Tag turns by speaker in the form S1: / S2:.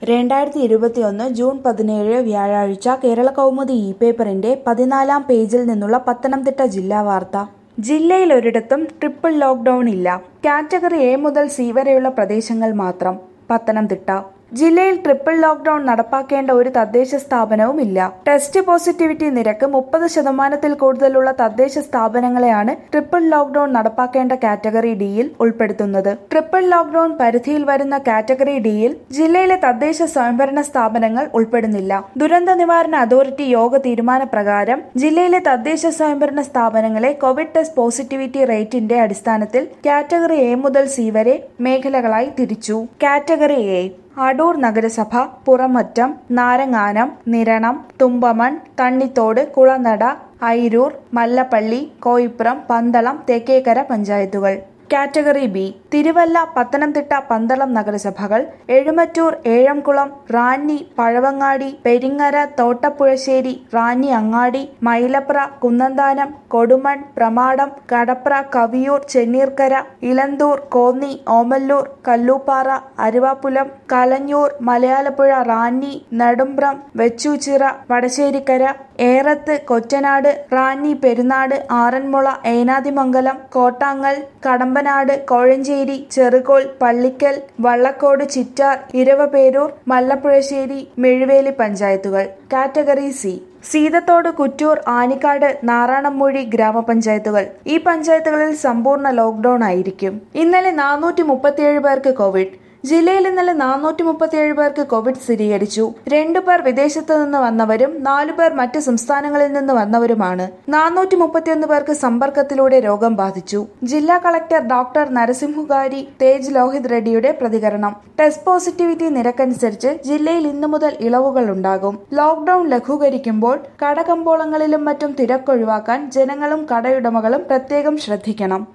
S1: രണ്ടായിരത്തി ഇരുപത്തിയൊന്ന് ജൂൺ പതിനേഴ് വ്യാഴാഴ്ച കേരളകൗമുദി ഇ പേപ്പറിന്റെ പതിനാലാം പേജിൽ നിന്നുള്ള പത്തനംതിട്ട ജില്ലാ വാർത്ത ജില്ലയിൽ ഒരിടത്തും ട്രിപ്പിൾ ലോക്ക്ഡൌൺ ഇല്ല കാറ്റഗറി എ മുതൽ സി വരെയുള്ള പ്രദേശങ്ങൾ മാത്രം പത്തനംതിട്ട ജില്ലയിൽ ട്രിപ്പിൾ ലോക്ക്ഡൌൺ നടപ്പാക്കേണ്ട ഒരു തദ്ദേശ സ്ഥാപനവും ഇല്ല ടെസ്റ്റ് പോസിറ്റിവിറ്റി നിരക്ക് മുപ്പത് ശതമാനത്തിൽ കൂടുതലുള്ള തദ്ദേശ സ്ഥാപനങ്ങളെയാണ് ട്രിപ്പിൾ ലോക്ക്ഡൌൺ നടപ്പാക്കേണ്ട കാറ്റഗറി ഡിയിൽ ഉൾപ്പെടുത്തുന്നത് ട്രിപ്പിൾ ലോക്ക്ഡൌൺ പരിധിയിൽ വരുന്ന കാറ്റഗറി ഡിയിൽ ജില്ലയിലെ തദ്ദേശ സ്വയംഭരണ സ്ഥാപനങ്ങൾ ഉൾപ്പെടുന്നില്ല ദുരന്ത നിവാരണ അതോറിറ്റി യോഗ തീരുമാനപ്രകാരം ജില്ലയിലെ തദ്ദേശ സ്വയംഭരണ സ്ഥാപനങ്ങളെ കോവിഡ് ടെസ്റ്റ് പോസിറ്റിവിറ്റി റേറ്റിന്റെ അടിസ്ഥാനത്തിൽ കാറ്റഗറി എ മുതൽ സി വരെ മേഖലകളായി തിരിച്ചു കാറ്റഗറി എ അടൂർ നഗരസഭ പുറമറ്റം നാരങ്ങാനം നിരണം തുമ്പമൺ തണ്ണിത്തോട് കുളനട ഐരൂർ മല്ലപ്പള്ളി കോയിപ്പുറം പന്തളം തേക്കേക്കര പഞ്ചായത്തുകൾ കാറ്റഗറി ബി തിരുവല്ല പത്തനംതിട്ട പന്തളം നഗരസഭകൾ എഴുമറ്റൂർ ഏഴംകുളം റാന്നി പഴവങ്ങാടി പെരിങ്ങര തോട്ടപ്പുഴശ്ശേരി റാന്നി അങ്ങാടി മൈലപ്ര കുന്നന്താനം കൊടുമൺ പ്രമാടം കടപ്ര കവിയൂർ ചെന്നീർക്കര ഇലന്തൂർ കോന്നി ഓമല്ലൂർ കല്ലൂപ്പാറ അരുവാപ്പുലം കലഞ്ഞൂർ മലയാലപ്പുഴ റാന്നി നെടുമ്പ്രം വെച്ചൂച്ചിറ വടശ്ശേരിക്കര ഏറത്ത് കൊറ്റനാട് റാന്നി പെരുന്നാട് ആറന്മുള ഏനാതിമംഗലം കോട്ടാങ്ങൽ കടമ്പനാട് കോഴഞ്ചേരി ചെറുകോൽ പള്ളിക്കൽ വള്ളക്കോട് ചിറ്റാർ ഇരവപേരൂർ മല്ലപ്പുഴശ്ശേരി മെഴുവേലി പഞ്ചായത്തുകൾ കാറ്റഗറി സി സീതത്തോട് കുറ്റൂർ ആനിക്കാട് നാറാണമ്മൂഴി ഗ്രാമപഞ്ചായത്തുകൾ ഈ പഞ്ചായത്തുകളിൽ സമ്പൂർണ്ണ ലോക്ക്ഡൌൺ ആയിരിക്കും ഇന്നലെ നാനൂറ്റി മുപ്പത്തിയേഴ് പേർക്ക് കോവിഡ് ജില്ലയിൽ ഇന്നലെ നാനൂറ്റി മുപ്പത്തിയേഴ് പേർക്ക് കോവിഡ് സ്ഥിരീകരിച്ചു രണ്ടു പേർ വിദേശത്തു നിന്ന് വന്നവരും നാലു പേർ മറ്റ് സംസ്ഥാനങ്ങളിൽ നിന്ന് വന്നവരുമാണ് നാനൂറ്റി മുപ്പത്തിയൊന്ന് പേർക്ക് സമ്പർക്കത്തിലൂടെ രോഗം ബാധിച്ചു ജില്ലാ കളക്ടർ ഡോക്ടർ നരസിംഹുകാരി തേജ് ലോഹിത് റെഡ്ഡിയുടെ പ്രതികരണം ടെസ്റ്റ് പോസിറ്റിവിറ്റി നിരക്കനുസരിച്ച് ജില്ലയിൽ ഇന്നു മുതൽ ഇളവുകൾ ഉണ്ടാകും ലോക്ക്ഡൌൺ ലഘൂകരിക്കുമ്പോൾ കടകമ്പോളങ്ങളിലും മറ്റും തിരക്കൊഴിവാക്കാൻ ജനങ്ങളും കടയുടമകളും പ്രത്യേകം ശ്രദ്ധിക്കണം